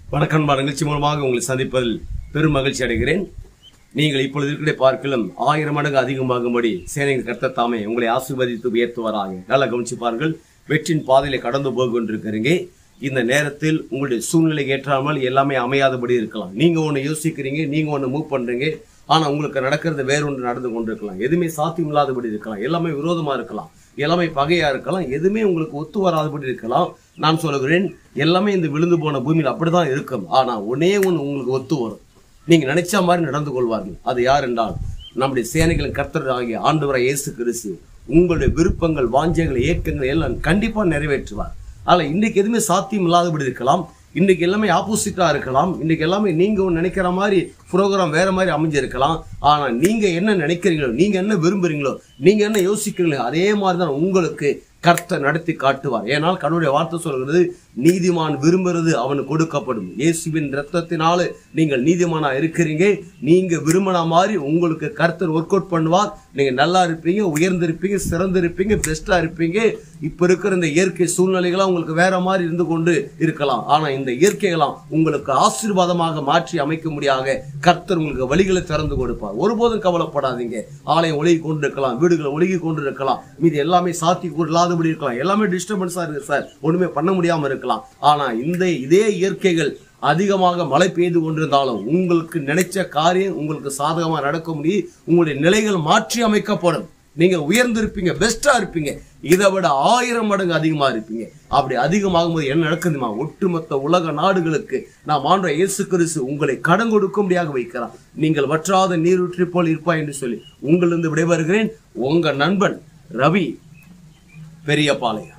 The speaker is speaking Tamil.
வணக்கம் அன்பா நிகழ்ச்சி மூலமாக உங்களை சந்திப்பதில் பெரும் மகிழ்ச்சி அடைகிறேன் நீங்கள் இப்பொழுது இருக்கிற பார்க்கலும் ஆயிரம் மடங்கு அதிகமாகும்படி சேனைகள் கர்த்த தாமே உங்களை ஆசீர்வதித்து உயர்த்துவராக நல்லா கவனிச்சு பாருங்கள் வெற்றின் பாதையில கடந்து போய் கொண்டிருக்கிறீங்க இந்த நேரத்தில் உங்களுடைய சூழ்நிலை ஏற்றாமல் எல்லாமே அமையாதபடி இருக்கலாம் நீங்க ஒண்ணு யோசிக்கிறீங்க நீங்க ஒண்ணு மூவ் பண்றீங்க ஆனா உங்களுக்கு நடக்கிறது வேற ஒன்று நடந்து கொண்டிருக்கலாம் எதுவுமே சாத்தியம் இல்லாதபடி இருக்கலாம் எல்லாமே விரோதமா இருக்கலாம் எல்லாமே பகையா இருக்கலாம் எதுவுமே உங்களுக்கு ஒத்து வராதபடி இருக்கலாம் நான் சொல்லுகிறேன் எல்லாமே இந்த விழுந்து போன பூமியில் அப்படிதான் இருக்கும் ஆனா ஒன்னே ஒன்று உங்களுக்கு ஒத்து வரும் நீங்க நினைச்ச மாதிரி நடந்து கொள்வார்கள் அது யார் என்றால் நம்முடைய சேனைகளின் கர்த்தர் ஆகிய ஆண்டவராய் இயேசு கிறிஸ்து உங்களுடைய விருப்பங்கள் வாஞ்சைகள் ஏக்கங்கள் எல்லாம் கண்டிப்பா நிறைவேற்றுவார் ஆனா இன்னைக்கு எதுவுமே சாத்தியம் இல்லாதபடி இருக்கலாம் இன்னைக்கு எல்லாமே ஆப்போசிட்டா இருக்கலாம் இன்னைக்கு எல்லாமே நீங்க ஒண்ணு நினைக்கிற மாதிரி ப்ரோக்ராம் வேற மாதிரி அமைஞ்சிருக்கலாம் ஆனா நீங்க என்ன நினைக்கிறீங்களோ நீங்க என்ன விரும்புறீங்களோ நீங்க என்ன யோசிக்கிறீங்களோ அதே மாதிரி தான் உங்களுக்கு கர்த்தர் நடத்தி காட்டுவார் ஏனால் கடவுளுடைய வார்த்தை சொல்கிறது நீதிமான் விரும்புறது அவனுக்கு கொடுக்கப்படும் இயேசுவின் ரத்தத்தினால நீங்கள் நீதிமானா இருக்கிறீங்க நீங்க விரும்பின மாதிரி உங்களுக்கு கர்த்தர் ஒர்க் அவுட் பண்ணுவார் நீங்க நல்லா இருப்பீங்க உயர்ந்திருப்பீங்க சிறந்திருப்பீங்க பெஸ்டா இருப்பீங்க இப்ப இருக்கிற இந்த இயற்கை சூழ்நிலைகளாம் உங்களுக்கு வேற மாதிரி இருந்து கொண்டு இருக்கலாம் ஆனா இந்த இயற்கைகளாம் உங்களுக்கு ஆசீர்வாதமாக மாற்றி அமைக்க முடியாத கர்த்தர் உங்களுக்கு வழிகளை திறந்து கொடுப்பார் ஒருபோதும் கவலைப்படாதீங்க ஆலயம் ஒழுகி கொண்டு இருக்கலாம் வீடுகளை ஒழுகி கொண்டு இருக்கலாம் மீது எல்லாமே சாத்தி இல்லாதபடி இருக்கலாம் எல்லாமே டிஸ்டர்பன்ஸா இருக்கு சார் ஒண்ணுமே பண்ண முடியாம இருக்கலாம் ஆனா இந்த இதே இயற்கைகள் அதிகமாக மழை பெய்து கொண்டிருந்தாலும் உங்களுக்கு நினைச்ச காரியம் உங்களுக்கு சாதகமா நடக்க முடியும் உங்களுடைய நிலைகள் மாற்றி அமைக்கப்படும் நீங்க உயர்ந்திருப்பீங்க பெஸ்டா இருப்பீங்க இதை விட ஆயிரம் மடங்கு அதிகமா இருப்பீங்க அப்படி அதிகமாகும் போது என்ன நடக்குதுமா ஒட்டுமொத்த உலக நாடுகளுக்கு நாம் ஆண்ட இயேசு கிறிஸ்து உங்களை கடன் கொடுக்கும்படியாக வைக்கிறார் நீங்கள் வற்றாத நீரூற்றி போல் இருப்பாய் என்று சொல்லி உங்களிருந்து விடைபெறுகிறேன் உங்க நண்பன் ரவி பெரியபாளையம்